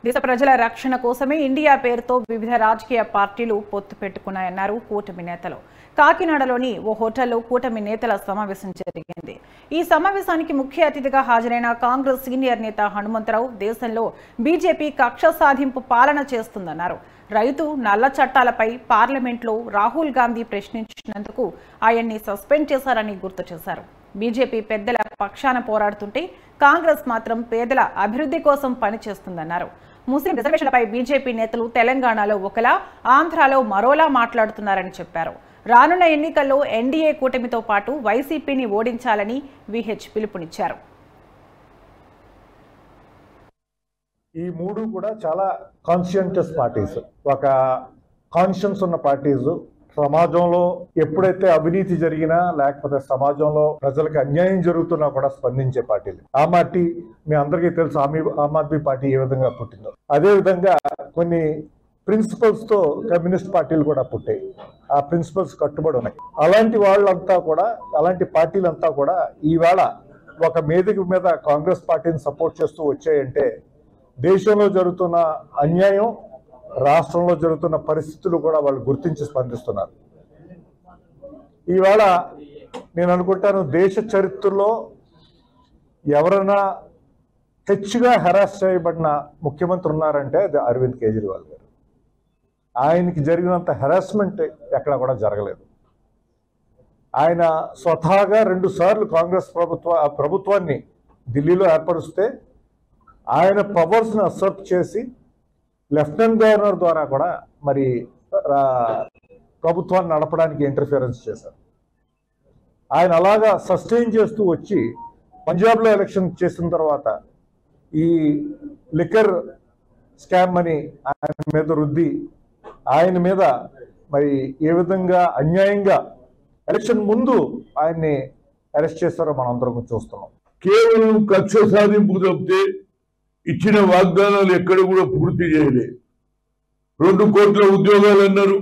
దేశ ప్రజల రక్షణ కోసమే ఇండియా పేరుతో వివిధ రాజకీయ పార్టీలు పొత్తు పెట్టుకున్నాయన్నారు కూటమి నేతలు కాకినాడలోని ఓ హోటల్లో కూటమి నేతల సమావేశం జరిగింది ఈ సమావేశానికి ముఖ్య అతిథిగా హాజరైన కాంగ్రెస్ సీనియర్ నేత హనుమంతరావు దేశంలో బీజేపీ కక్ష సాధింపు పాలన చేస్తుందన్నారు రైతు నల్ల చట్టాలపై పార్లమెంట్లో రాహుల్ గాంధీ ప్రశ్నించినందుకు ఆయన్ని సస్పెండ్ చేశారని గుర్తు చేశారు బీజేపీ పెద్దల పక్షాన పోరాడుతుంటే కాంగ్రెస్ మాత్రం పేదల అభివృద్ధి కోసం పనిచేస్తుందన్నారు ముస్లిం రిజర్వేషన్లపై బీజేపీ నేతలు తెలంగాణలో ఒకలా ఆంధ్రాలో మరోలా మాట్లాడుతున్నారని చెప్పారు రానున్న ఎన్నికల్లో ఎన్డీఏ కూటమితో పాటు వైసీపీని ఓడించాలని విహెచ్ పిలుపునిచ్చారు ఈ మూడు కూడా చాలా కాన్షియంటస్ పార్టీస్ ఒక కాన్షియన్స్ ఉన్న పార్టీస్ సమాజంలో ఎప్పుడైతే అవినీతి జరిగినా లేకపోతే సమాజంలో ప్రజలకు అన్యాయం జరుగుతున్నా కూడా స్పందించే పార్టీలు ఆ పార్టీ మీ అందరికీ తెలుసు ఆమె ఆమ్ ఆద్మీ పార్టీ ఏ విధంగా పుట్టిందో అదే విధంగా కొన్ని ప్రిన్సిపల్స్ తో కమ్యూనిస్ట్ పార్టీలు కూడా పుట్టాయి ఆ ప్రిన్సిపల్స్ కట్టుబడి ఉన్నాయి అలాంటి వాళ్ళంతా కూడా అలాంటి పార్టీలంతా కూడా ఈవేళ ఒక వేదిక మీద కాంగ్రెస్ పార్టీని సపోర్ట్ చేస్తూ వచ్చాయంటే దేశంలో జరుగుతున్న అన్యాయం రాష్ట్రంలో జరుగుతున్న పరిస్థితులు కూడా వాళ్ళు గుర్తించి స్పందిస్తున్నారు ఈవేళ నేను అనుకుంటాను దేశ చరిత్రలో ఎవరైనా హెచ్చుగా హెరాస్ చేయబడిన ముఖ్యమంత్రి ఉన్నారంటే అది అరవింద్ కేజ్రీవాల్ గారు ఆయనకి జరిగినంత హెరాస్మెంట్ ఎక్కడ కూడా జరగలేదు ఆయన స్వతహాగా రెండు సార్లు కాంగ్రెస్ ప్రభుత్వ ఆ ప్రభుత్వాన్ని ఢిల్లీలో ఏర్పరుస్తే ఆయన పవర్స్ని అసర్ట్ చేసి లెఫ్టినెంట్ గవర్నర్ ద్వారా కూడా మరి ఆ, ప్రభుత్వాన్ని నడపడానికి ఇంటర్ఫియరెన్స్ చేశారు ఆయన అలాగా సస్టైన్ చేస్తూ వచ్చి పంజాబ్లో ఎలక్షన్ చేసిన తర్వాత ఈ లిక్కర్ స్కామ్ అని ఆయన మీద రుద్ది ఆయన మీద మరి ఏ విధంగా అన్యాయంగా ఎలక్షన్ ముందు ఆయన్ని అరెస్ట్ చేస్తారో మనం అందరం చూస్తున్నాం కేవలం కక్ష సాధింపు తప్పితే ఇచ్చిన వాగ్దానాలు ఎక్కడ కూడా పూర్తి చేయలే రెండు కోట్ల ఉద్యోగాలు అన్నారు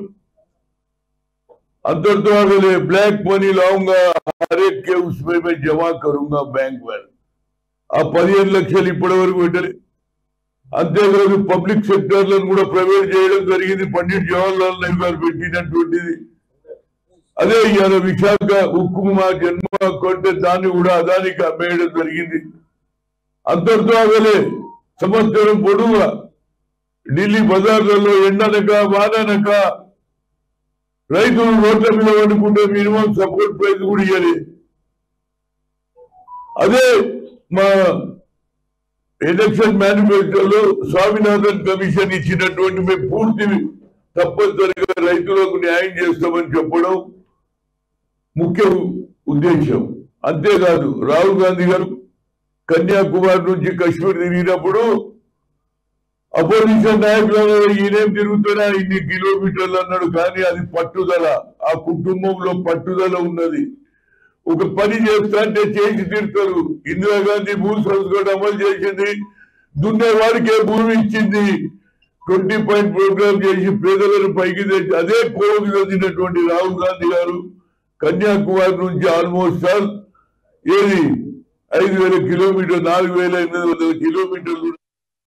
अंतरतो अगले ब्लैक मनी लाऊंगा हर एक के उसमें मैं जमा करूंगा बैंक में ఆ పదిహేను లక్షలు ఇప్పటి వరకు పెట్టలే అంతేకాదు పబ్లిక్ సెక్టర్లను కూడా ప్రైవేట్ చేయడం జరిగింది పండిట్ జవహర్లాల్ నెహ్రూ గారు పెట్టినటువంటిది అదే ఇవాళ విశాఖ ఉక్కు మా జన్మ కొంటే దాన్ని కూడా అదానికి అమ్మేయడం జరిగింది అంతటితో ఆగలే సంవత్సరం పొడవుగా ఢిల్లీ బజార్లలో ఎండనక వాననక రైతులు రోడ్ల మీద వండుకుంటే మినిమం సపోర్ట్ ప్రైస్ కూడా ఇవ్వాలి అదే మా ఎలక్షన్ మేనిఫెస్టోలో స్వామినాథన్ కమిషన్ ఇచ్చినటువంటి మేము పూర్తి తప్పనిసరిగా రైతులకు న్యాయం చేస్తామని చెప్పడం ముఖ్య ఉద్దేశం అంతేకాదు రాహుల్ గాంధీ గారు కన్యాకుమారి నుంచి కశ్మీర్ తిరిగినప్పుడు అపోజిషన్ నాయకులు ఈయనేం తిరుగుతున్నా ఇన్ని కిలోమీటర్లు అన్నాడు కానీ అది పట్టుదల ఆ కుటుంబంలో పట్టుదల ఉన్నది ఒక పని చేస్తా అంటే చేసి తీరుతారు ఇందిరాగాంధీ భూ సంస్కరణ అమలు చేసింది దున్నే వారికే భూమి ఇచ్చింది ట్వంటీ పాయింట్ ప్రోగ్రామ్ చేసి పేదలను పైకి తెచ్చి అదే కోవిడ్ చెందినటువంటి రాహుల్ గాంధీ గారు కన్యాకుమారి నుంచి ఆల్మోస్ట్ ఆల్ ఏది ఐదు వేల కిలోమీటర్ నాలుగు వేల ఎనిమిది వందల కిలోమీటర్లు